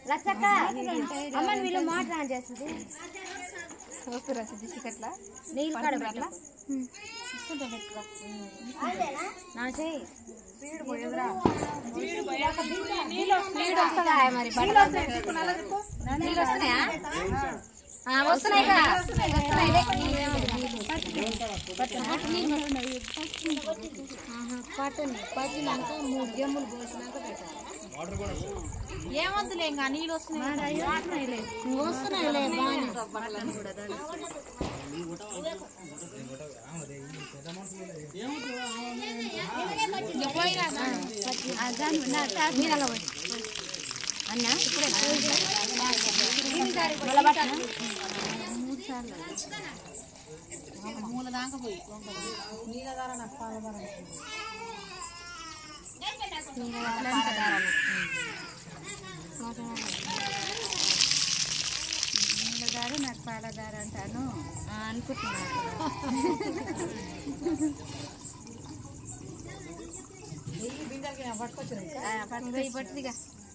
లచ్చక్క అమ్మని వీళ్ళు మాట్లాడ చేస్తుంది వస్తురా సిద్ధి అట్లా నీళ్ళు కాడ పెట్టలా నా చెయ్యి నీళ్ళు వస్తుందా మరి బట్టలు నీళ్ళు వస్తున్నాయా ఆ, వస్తున్నాయి కదా వస్తున్నాయి పట్టండి పట్టినాక మూడు జమ్ములు పోసినాక పెట్టాలి ఏమొద్దులే ఇంకా నీళ్ళు వస్తున్నాయి వస్తున్నాయిలే బాగానే అన్నా ఇప్పుడే మళ్ళా పట్టనా? మూల దాకా పోయి నీళ్ళదారు నాకు పాలదారు అంటాను అనుకుంటున్నాను పట్టుకో పట్టుదిగా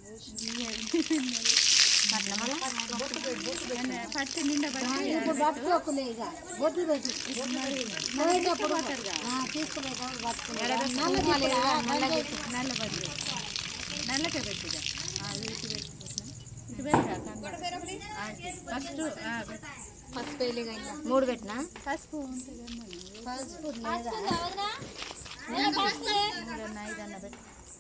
పట్టు నిండా పట్టి పట్టుకోకులే ఇక బొట్టు పెట్టి పోయేటప్పుడు తీసుకుపోయేటప్పుడు పట్టుకుని నల్ల బదులు నల్లకే పెట్టిగా ఇటు పెట్టుకుంటున్నాం ఇటు పెట్టా ఫస్ట్ ఫస్ట్ పెళ్ళిగా ఇంకా మూడు పెట్టినా పసుపు ఉంటుంది పసుపు లేదా మూడన్న ఐదన్న పెట్టి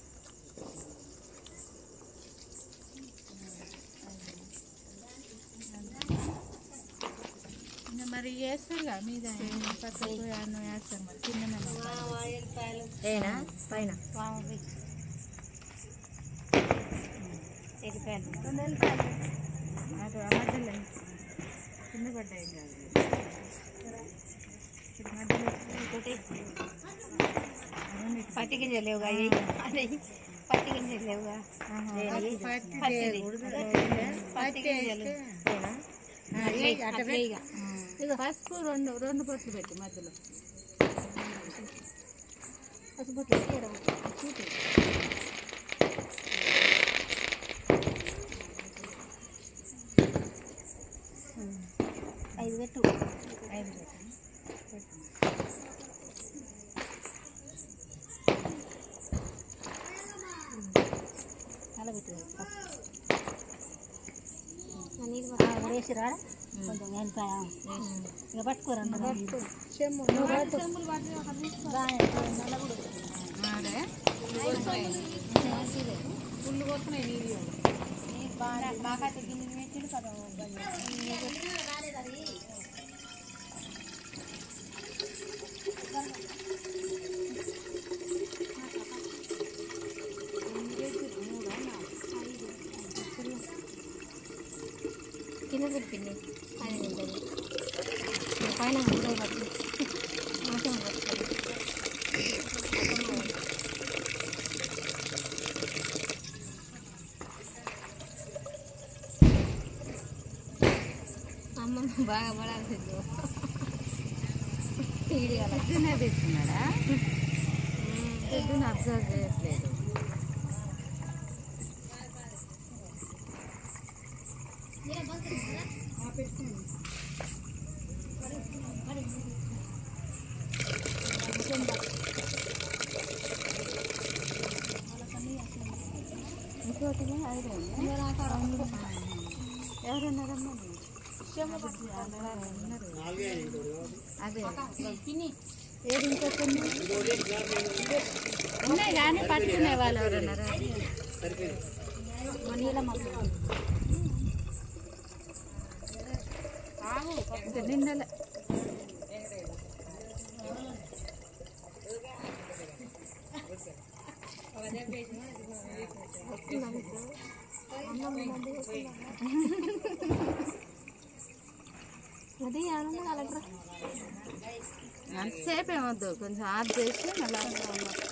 ఇంకా మరి వేస్తారుగా మీద పసుపు అన్నం వేస్తారు మరి కింద ఏనా పైన ఎల్లిపాయలు రెండు ఎల్లిపాయలు అటు ఆ మధ్యలో కింద పడ్డాయి కాదు ఇటు మధ్యలో ఒకటి పత్తి గింజలు లేవుగా అయ్యి అదే పత్తి గింజలు లేవుగా పత్తిది. పత్తి గింజలు ఏనా? అట్లే అట్లే ఇక. ఇక పసుపు రెండు రెండు పొట్లు పెట్టు మధ్యలో పసుపు పొట్లు పెట్టి ఈడ పెట్టు. చూపి. ఐదు పెట్టు ఐదు పెట్టు అలా పెట్టు పసుపు వేసిరా కొంచెం వెళ్ళిపోయా ఇక పట్టుకోరండి పట్టుకో చెమ్ము ఫుల్ వస్తున్నాయి నీళ్ళు మాకైతే గిన్నె పెట్టిండు కదా కింద పెట్టింది పైన నిండది పైన నిండది పట్టి మాకేం వస్తుంది అమ్మ బాగా పడాల్సింది తీడి కదా పొద్దునే తెచ్చున్నాడా పొద్దున అబ్జర్వ్ చేయట్లేదు ఇంకోటి ఐదు ఎవరున్నారమ్మా అదే ఏది ఇంకొక ఉన్నాయి కానీ పట్టుకునే వాళ్ళు ఎవరున్నారు ఇంకా నిన్నలే అది ఆనందం కలెక్టర్ అంతసేపు ఏమొద్దు కొంచెం ఆఫ్ చేసి మళ్ళీ